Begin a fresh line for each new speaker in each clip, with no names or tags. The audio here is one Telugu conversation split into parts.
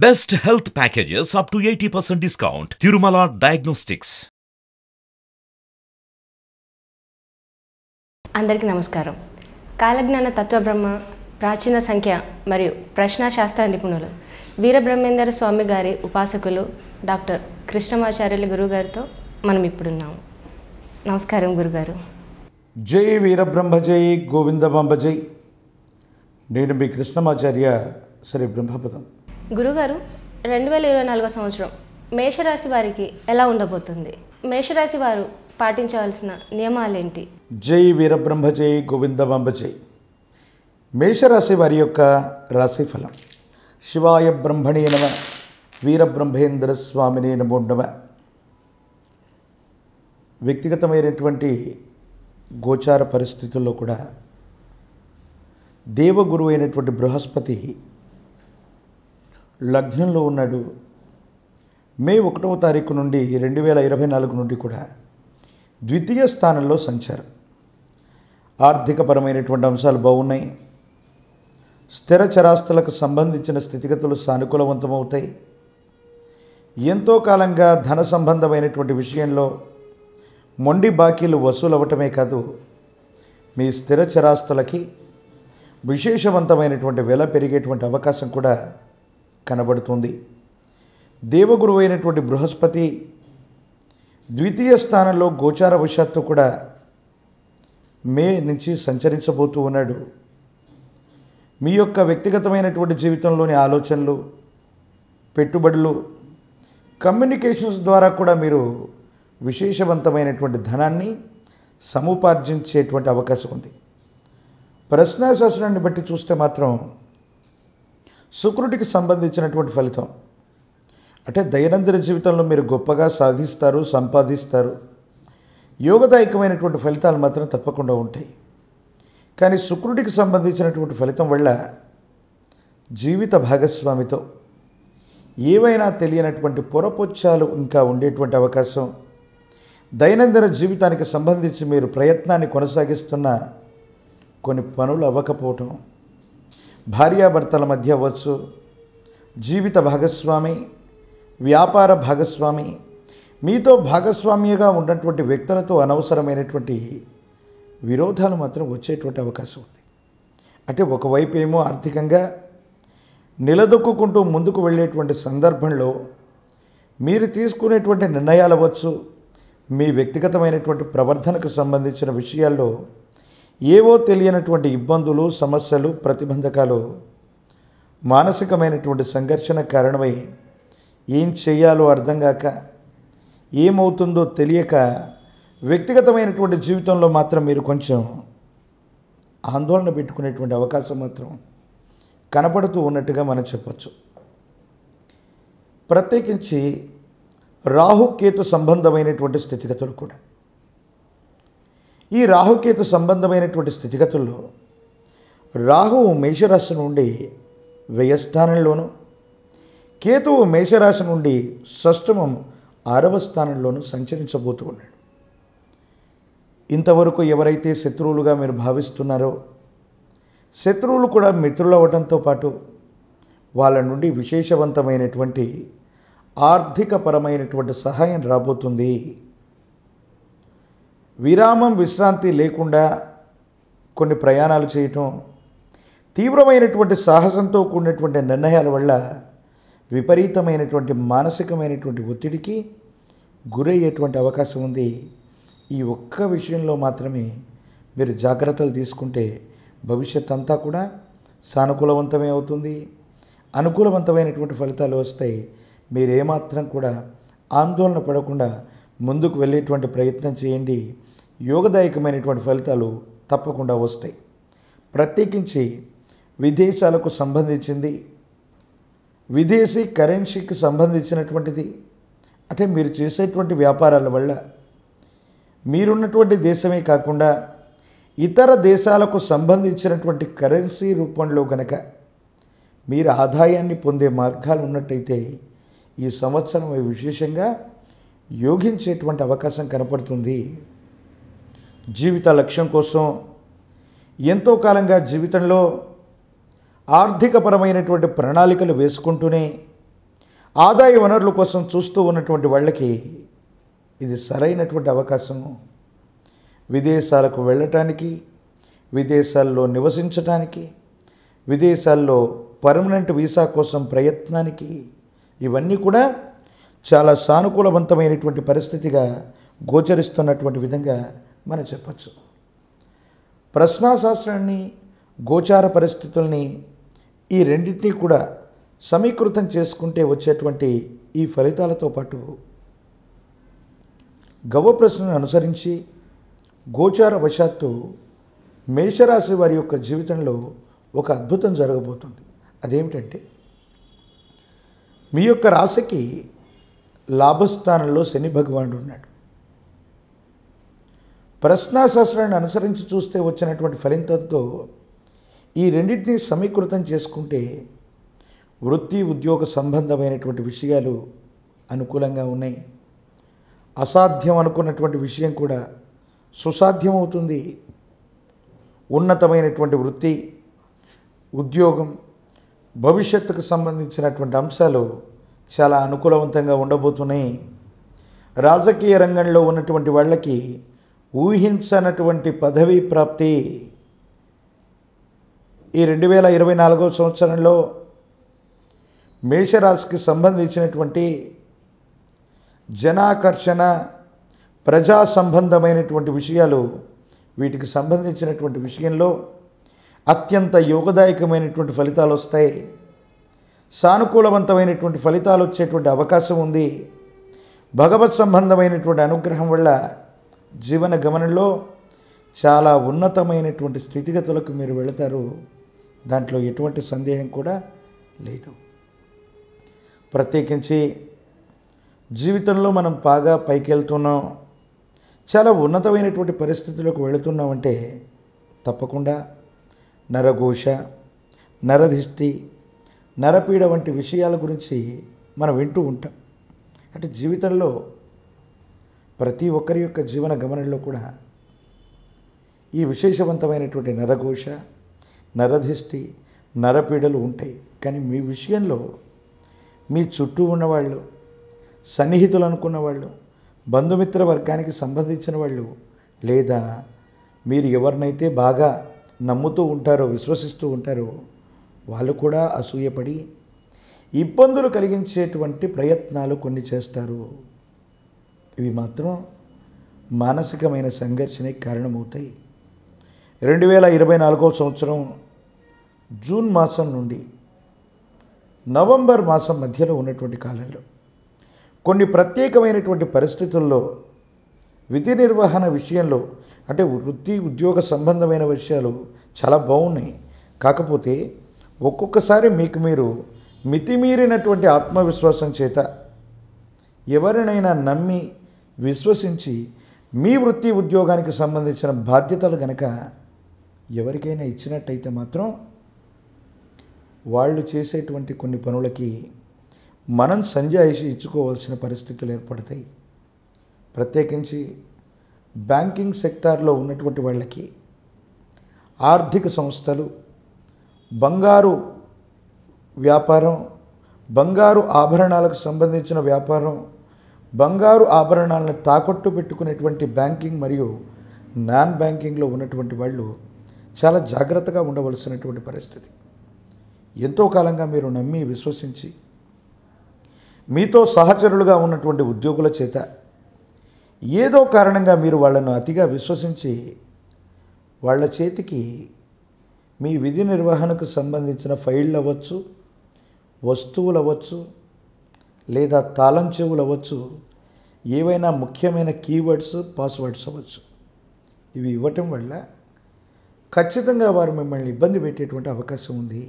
Best health packages up to 80% discount. Tirumala Diagnostics.
అందరికీ నమస్కారం కాలజ్ఞాన తత్వబ్రహ్మ ప్రాచీన సంఖ్య మరియు ప్రశ్నాశాస్త్ర నిపుణులు వీరబ్రహ్మేందర స్వామి గారి ఉపాసకులు డాక్టర్ కృష్ణమాచార్యులు గురుగారితో మనం ఇప్పుడున్నాము నమస్కారం గురుగారు
జై వీరబ్రహ్మ జై గోవిందమాంబ జై నేను మీ కృష్ణమాచార్య శ్రీ బ్రహ్మపదం
గురుగారు రెండు వేల ఇరవై నాలుగో సంవత్సరం మేషరాశి వారికి ఎలా ఉండబోతుంది మేషరాశి వారు పాటించవలసిన నియమాలేంటి
జై వీరబ్రహ్మ జై గోవిందమాంబ జై మేషరాశి వారి యొక్క రాశిఫలం శివాయ బ్రహ్మణే నమ వీరబ్రహ్మేంద్ర స్వామినే నమో నమ వ్యక్తిగతమైనటువంటి గోచార పరిస్థితుల్లో కూడా దేవగురు అయినటువంటి బృహస్పతి లగ్నంలో ఉన్నాడు మే ఒకటవ తారీఖు నుండి రెండు వేల ఇరవై నాలుగు నుండి కూడా ద్వితీయ స్థానంలో సంచారం ఆర్థికపరమైనటువంటి అంశాలు బాగున్నాయి స్థిర చరాస్తులకు సంబంధించిన స్థితిగతులు సానుకూలవంతమవుతాయి ఎంతో కాలంగా ధన సంబంధమైనటువంటి విషయంలో మొండి బాకీలు వసూలు అవ్వటమే కాదు మీ స్థిర చరాస్తులకి విశేషవంతమైనటువంటి వెల పెరిగేటువంటి అవకాశం కూడా కనబడుతుంది దేవగురు అయినటువంటి బృహస్పతి ద్వితీయ స్థానంలో గోచార వశాత్తు కూడా మే నుంచి సంచరించబోతూ ఉన్నాడు మీ యొక్క వ్యక్తిగతమైనటువంటి జీవితంలోని ఆలోచనలు పెట్టుబడులు కమ్యూనికేషన్స్ ద్వారా కూడా మీరు విశేషవంతమైనటువంటి ధనాన్ని సముపార్జించేటువంటి అవకాశం ఉంది ప్రశ్నాశాస్త్రాన్ని బట్టి చూస్తే మాత్రం శుక్రుడికి సంబంధించినటువంటి ఫలితం అంటే దైనందిన జీవితంలో మీరు గొప్పగా సాధిస్తారు సంపాదిస్తారు యోగదాయకమైనటువంటి ఫలితాలు మాత్రం తప్పకుండా ఉంటాయి కానీ శుక్రుడికి సంబంధించినటువంటి ఫలితం వల్ల జీవిత భాగస్వామితో ఏవైనా తెలియనటువంటి పొరపొచ్చాలు ఇంకా ఉండేటువంటి అవకాశం దైనందిన జీవితానికి సంబంధించి మీరు ప్రయత్నాన్ని కొనసాగిస్తున్న కొన్ని పనులు అవ్వకపోవటం భార్యాభర్తల మధ్య అవ్వచ్చు జీవిత భాగస్వామి వ్యాపార భాగస్వామి మీతో భాగస్వామ్యగా ఉన్నటువంటి వ్యక్తులతో అనవసరమైనటువంటి విరోధాలు మాత్రం వచ్చేటువంటి అవకాశం ఉంది అంటే ఒకవైపు ఏమో ఆర్థికంగా నిలదొక్కుంటూ ముందుకు వెళ్ళేటువంటి సందర్భంలో మీరు తీసుకునేటువంటి నిర్ణయాలు అవ్వచ్చు మీ వ్యక్తిగతమైనటువంటి ప్రవర్తనకు సంబంధించిన విషయాల్లో ఏవో తెలియనటువంటి ఇబ్బందులు సమస్యలు ప్రతిబంధకాలు మానసికమైనటువంటి సంఘర్షణ కారణమై ఏం చేయాలో అర్థం కాక ఏమవుతుందో తెలియక వ్యక్తిగతమైనటువంటి జీవితంలో మాత్రం మీరు కొంచెం ఆందోళన పెట్టుకునేటువంటి అవకాశం మాత్రం కనపడుతూ ఉన్నట్టుగా మనం చెప్పచ్చు ప్రత్యేకించి రాహుకేతు సంబంధమైనటువంటి స్థితిగతులు కూడా ఈ రాహుకేతు సంబంధమైనటువంటి స్థితిగతుల్లో రాహువు మేషరాశి నుండి వ్యయస్థానంలోను కేతువు మేషరాశి నుండి షష్టమం ఆరవ స్థానంలోనూ సంచరించబోతూ ఉన్నాడు ఇంతవరకు ఎవరైతే శత్రువులుగా మీరు భావిస్తున్నారో శత్రువులు కూడా మిత్రులు అవ్వడంతో పాటు వాళ్ళ నుండి విశేషవంతమైనటువంటి ఆర్థికపరమైనటువంటి సహాయం రాబోతుంది విరామం విశ్రాంతి లేకుండా కొన్ని ప్రయాణాలు చేయటం తీవ్రమైనటువంటి సాహసంతో కూడినటువంటి నిర్ణయాల వల్ల విపరీతమైనటువంటి మానసికమైనటువంటి ఒత్తిడికి గురయ్యేటువంటి అవకాశం ఉంది ఈ ఒక్క విషయంలో మాత్రమే మీరు జాగ్రత్తలు తీసుకుంటే భవిష్యత్ అంతా కూడా సానుకూలవంతమే అవుతుంది అనుకూలవంతమైనటువంటి ఫలితాలు వస్తాయి మీరు ఏమాత్రం కూడా ఆందోళన పడకుండా ముందుకు వెళ్ళేటువంటి ప్రయత్నం చేయండి యోగదాయకమైనటువంటి ఫలితాలు తప్పకుండా వస్తాయి ప్రత్యేకించి విదేశాలకు సంబంధించింది విదేశీ కరెన్సీకి సంబంధించినటువంటిది అంటే మీరు చేసేటువంటి వ్యాపారాల వల్ల మీరున్నటువంటి దేశమే కాకుండా ఇతర దేశాలకు సంబంధించినటువంటి కరెన్సీ రూపంలో కనుక మీరు ఆదాయాన్ని పొందే మార్గాలు ఉన్నట్టయితే ఈ సంవత్సరం అవి విశేషంగా యోగించేటువంటి అవకాశం కనపడుతుంది జీవిత లక్ష్యం కోసం ఎంతో కాలంగా జీవితంలో ఆర్థికపరమైనటువంటి ప్రణాళికలు వేసుకుంటూనే ఆదాయ వనరుల కోసం చూస్తూ ఉన్నటువంటి వాళ్ళకి ఇది సరైనటువంటి అవకాశం విదేశాలకు వెళ్ళటానికి విదేశాల్లో నివసించటానికి విదేశాల్లో పర్మనెంట్ వీసా కోసం ప్రయత్నానికి ఇవన్నీ కూడా చాలా సానుకూలవంతమైనటువంటి పరిస్థితిగా గోచరిస్తున్నటువంటి విధంగా మనం చెప్పచ్చు ప్రశ్నాశాస్త్రాన్ని గోచార పరిస్థితుల్ని ఈ రెండింటినీ కూడా సమీకృతం చేసుకుంటే వచ్చేటువంటి ఈ ఫలితాలతో పాటు గవ ప్రశ్నను అనుసరించి గోచార వశాత్తు మేషరాశి వారి యొక్క జీవితంలో ఒక అద్భుతం జరగబోతుంది అదేమిటంటే మీ యొక్క రాశికి లాభస్థానంలో శని భగవానుడు ఉన్నాడు ప్రశ్నాశాస్త్రాన్ని అనుసరించి చూస్తే వచ్చినటువంటి ఫలితంతో ఈ రెండింటినీ సమీకృతం చేసుకుంటే వృత్తి ఉద్యోగ సంబంధమైనటువంటి విషయాలు అనుకూలంగా ఉన్నాయి అసాధ్యం అనుకున్నటువంటి విషయం కూడా సుసాధ్యం అవుతుంది ఉన్నతమైనటువంటి వృత్తి ఉద్యోగం భవిష్యత్తుకు సంబంధించినటువంటి అంశాలు చాలా అనుకూలవంతంగా ఉండబోతున్నాయి రాజకీయ రంగంలో ఉన్నటువంటి వాళ్ళకి ఊహించనటువంటి పదవీ ప్రాప్తి ఈ రెండు వేల ఇరవై నాలుగవ సంవత్సరంలో మేషరాశికి సంబంధించినటువంటి జనాకర్షణ ప్రజా సంబంధమైనటువంటి విషయాలు వీటికి సంబంధించినటువంటి విషయంలో అత్యంత యోగదాయకమైనటువంటి ఫలితాలు వస్తాయి సానుకూలవంతమైనటువంటి ఫలితాలు వచ్చేటువంటి అవకాశం ఉంది భగవత్ సంబంధమైనటువంటి అనుగ్రహం వల్ల జీవన గమనంలో చాలా ఉన్నతమైనటువంటి స్థితిగతులకు మీరు వెళతారు దాంట్లో ఎటువంటి సందేహం కూడా లేదు ప్రత్యేకించి జీవితంలో మనం బాగా పైకి వెళ్తున్నాం చాలా ఉన్నతమైనటువంటి పరిస్థితులకు వెళుతున్నామంటే తప్పకుండా నరఘోష నరధిష్టి నరపీడ వంటి విషయాల గురించి మనం వింటూ ఉంటాం అంటే జీవితంలో ప్రతి ఒక్కరి యొక్క జీవన గమనంలో కూడా ఈ విశేషవంతమైనటువంటి నరఘోష నరధిష్టి నరపీడలు ఉంటాయి కానీ మీ విషయంలో మీ చుట్టూ ఉన్నవాళ్ళు సన్నిహితులు అనుకున్న వాళ్ళు బంధుమిత్ర వర్గానికి సంబంధించిన వాళ్ళు లేదా మీరు ఎవరినైతే బాగా నమ్ముతూ ఉంటారో విశ్వసిస్తూ ఉంటారో వాళ్ళు కూడా అసూయపడి ఇబ్బందులు కలిగించేటువంటి ప్రయత్నాలు కొన్ని చేస్తారు ఇవి మాత్రం మానసికమైన సంఘర్షణకి కారణమవుతాయి రెండు వేల ఇరవై నాలుగో సంవత్సరం జూన్ మాసం నుండి నవంబర్ మాసం మధ్యలో ఉన్నటువంటి కాలంలో కొన్ని ప్రత్యేకమైనటువంటి పరిస్థితుల్లో విధి నిర్వహణ విషయంలో అంటే వృత్తి ఉద్యోగ సంబంధమైన విషయాలు చాలా బాగున్నాయి కాకపోతే ఒక్కొక్కసారి మీకు మీరు మితిమీరినటువంటి ఆత్మవిశ్వాసం చేత ఎవరినైనా నమ్మి విశ్వసించి మీ వృత్తి ఉద్యోగానికి సంబంధించిన బాధ్యతలు గనక ఎవరికైనా ఇచ్చినట్టయితే మాత్రం వాళ్ళు చేసేటువంటి కొన్ని పనులకి మనం సంజాయిషి ఇచ్చుకోవాల్సిన పరిస్థితులు ఏర్పడతాయి ప్రత్యేకించి బ్యాంకింగ్ సెక్టార్లో ఉన్నటువంటి వాళ్ళకి ఆర్థిక సంస్థలు బంగారు వ్యాపారం బంగారు ఆభరణాలకు సంబంధించిన వ్యాపారం బంగారు ఆభరణాలను తాకట్టు పెట్టుకునేటువంటి బ్యాంకింగ్ మరియు నాన్ బ్యాంకింగ్లో ఉన్నటువంటి వాళ్ళు చాలా జాగ్రత్తగా ఉండవలసినటువంటి పరిస్థితి ఎంతో కాలంగా మీరు నమ్మి విశ్వసించి మీతో సహచరులుగా ఉన్నటువంటి ఉద్యోగుల చేత ఏదో కారణంగా మీరు వాళ్ళను అతిగా విశ్వసించి వాళ్ళ చేతికి మీ విధి నిర్వహణకు సంబంధించిన ఫైళ్ళు అవ్వచ్చు వస్తువులు అవ్వచ్చు లేదా తాళం చెవులు అవ్వచ్చు ఏవైనా ముఖ్యమైన కీవర్డ్స్ పాస్వర్డ్స్ అవ్వచ్చు ఇవి ఇవ్వటం వల్ల ఖచ్చితంగా వారు మిమ్మల్ని ఇబ్బంది పెట్టేటువంటి అవకాశం ఉంది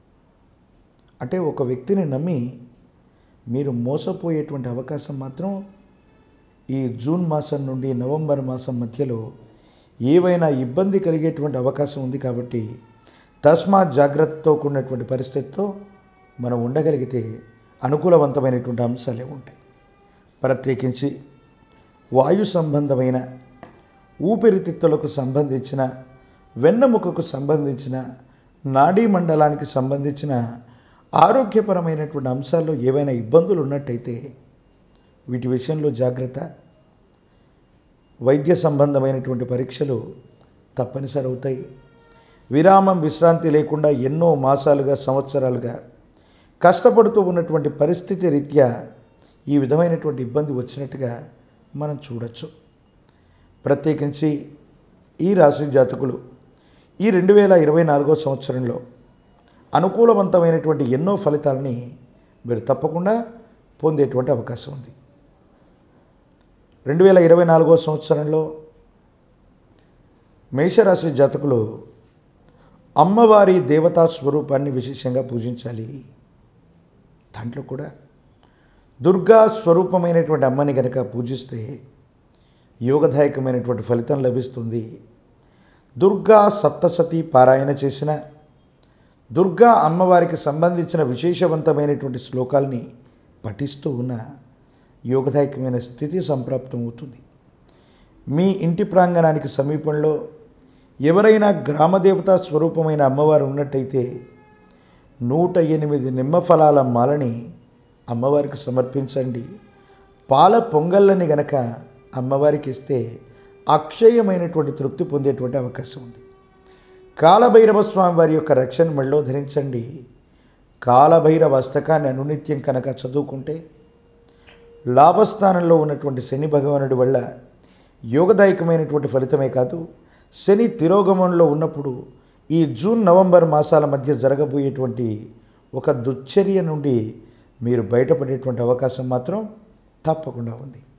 అంటే ఒక వ్యక్తిని నమ్మి మీరు మోసపోయేటువంటి అవకాశం మాత్రం ఈ జూన్ మాసం నుండి నవంబర్ మాసం మధ్యలో ఏవైనా ఇబ్బంది కలిగేటువంటి అవకాశం ఉంది కాబట్టి తస్మాత్ జాగ్రత్తతో కూడినటువంటి పరిస్థితితో మనం ఉండగలిగితే అనుకూలవంతమైనటువంటి అంశాలే ఉంటాయి ప్రత్యేకించి వాయు సంబంధమైన ఊపిరితిత్తులకు సంబంధించిన వెన్నెముకకు సంబంధించిన నాడీ మండలానికి సంబంధించిన ఆరోగ్యపరమైనటువంటి అంశాల్లో ఏవైనా ఇబ్బందులు ఉన్నట్టయితే వీటి విషయంలో జాగ్రత్త వైద్య సంబంధమైనటువంటి పరీక్షలు తప్పనిసరి అవుతాయి విరామం విశ్రాంతి లేకుండా ఎన్నో మాసాలుగా సంవత్సరాలుగా కష్టపడుతూ ఉన్నటువంటి పరిస్థితి రీత్యా ఈ విధమైనటువంటి ఇబ్బంది వచ్చినట్టుగా మనం చూడొచ్చు ప్రత్యేకించి ఈ రాశి జాతకులు ఈ రెండు వేల ఇరవై నాలుగో సంవత్సరంలో అనుకూలవంతమైనటువంటి ఎన్నో ఫలితాలని మీరు తప్పకుండా పొందేటువంటి అవకాశం ఉంది రెండు వేల ఇరవై నాలుగో సంవత్సరంలో మేషరాశి జాతకులు అమ్మవారి దేవతా స్వరూపాన్ని విశేషంగా పూజించాలి దాంట్లో కూడా దుర్గా స్వరూపమైనటువంటి అమ్మని గనక పూజిస్తే యోగదాయకమైనటువంటి ఫలితం లభిస్తుంది దుర్గా సప్తసతి పారాయణ చేసిన దుర్గా అమ్మవారికి సంబంధించిన విశేషవంతమైనటువంటి శ్లోకాల్ని పఠిస్తూ ఉన్న యోగదాయకమైన స్థితి సంప్రాప్తం అవుతుంది మీ ఇంటి ప్రాంగణానికి సమీపంలో ఎవరైనా గ్రామదేవతా స్వరూపమైన అమ్మవారు ఉన్నట్టయితే నూట ఎనిమిది నిమ్మ ఫలాల మాలని అమ్మవారికి సమర్పించండి పాల పొంగళ్ళని గనక అమ్మవారికి ఇస్తే అక్షయమైనటువంటి తృప్తి పొందేటువంటి అవకాశం ఉంది కాలభైరవ స్వామి వారి యొక్క రక్షణ మెళ్ళో ధరించండి కాలభైరవ అష్టకాన్ని అనునిత్యం కనుక చదువుకుంటే లాభస్థానంలో ఉన్నటువంటి శని భగవానుడి వల్ల యోగదాయకమైనటువంటి ఫలితమే కాదు శని తిరోగమంలో ఉన్నప్పుడు ఈ జూన్ నవంబర్ మాసాల మధ్య జరగబోయేటువంటి ఒక దుశ్చర్య నుండి మీరు బయటపడేటువంటి అవకాశం మాత్రం తప్పకుండా ఉంది